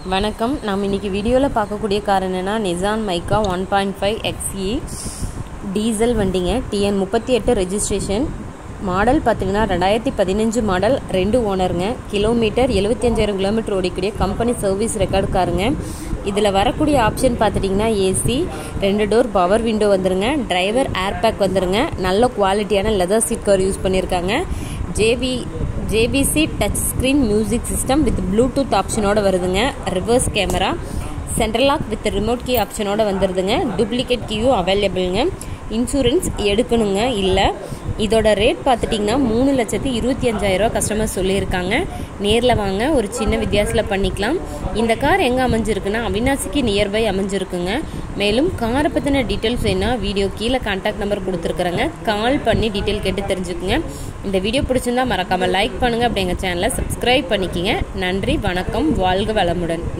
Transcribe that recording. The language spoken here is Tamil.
வணக்கம் நம்ம இன்னைக்கு வீடியோவில் பார்க்கக்கூடிய கார் என்னென்னா Nissan Micra one point five XE diesel வண்டிங்க டிஎன் முப்பத்தி எட்டு ரெஜிஸ்ட்ரேஷன் மாடல் பார்த்தீங்கன்னா ரெண்டாயிரத்தி பதினஞ்சு மாடல் ரெண்டு ஓனருங்க கிலோமீட்டர் எழுபத்தஞ்சாயிரம் கிலோமீட்டர் ஓடிக்கூடிய கம்பெனி சர்வீஸ் ரெக்கார்டு காருங்க இதில் வரக்கூடிய ஆப்ஷன் பார்த்துட்டிங்கன்னா ஏசி ரெண்டு டோர் பவர் விண்டோ வந்துருங்க டிரைவர் ஏர் பேக் வந்துருங்க நல்ல குவாலிட்டியான லெதர் சீட் கவர் யூஸ் பண்ணியிருக்காங்க JV JBC touch screen music system with Bluetooth ஆப்ஷனோட வருதுங்க reverse camera central lock with remote key ஆப்ஷனோட வந்துடுதுங்க duplicate கீயும் அவைலபிளுங்க இன்சூரன்ஸ் எடுக்கணுங்க இல்லை இதோட ரேட் பார்த்துட்டிங்கன்னா மூணு லட்சத்தி இருபத்தி அஞ்சாயிரரூவா கஸ்டமர் சொல்லியிருக்காங்க நேரில் வாங்க ஒரு சின்ன வித்தியாசத்தில் பண்ணிக்கலாம் இந்த கார் எங்கே அமைஞ்சிருக்குன்னா அவினாசிக்கு நியர்பை அமைஞ்சிருக்குங்க மேலும் காரை பற்றின டீட்டெயில்ஸ் வேணால் வீடியோ கீழே கான்டாக்ட் நம்பர் கொடுத்துருக்குறேங்க கால் பண்ணி டீட்டெயில் கேட்டு தெரிஞ்சுக்குங்க இந்த வீடியோ பிடிச்சிருந்தா மறக்காமல் லைக் பண்ணுங்கள் அப்படி எங்கள் சேனலை சப்ஸ்கிரைப் பண்ணிக்கிங்க நன்றி வணக்கம் வாழ்க வளமுடன்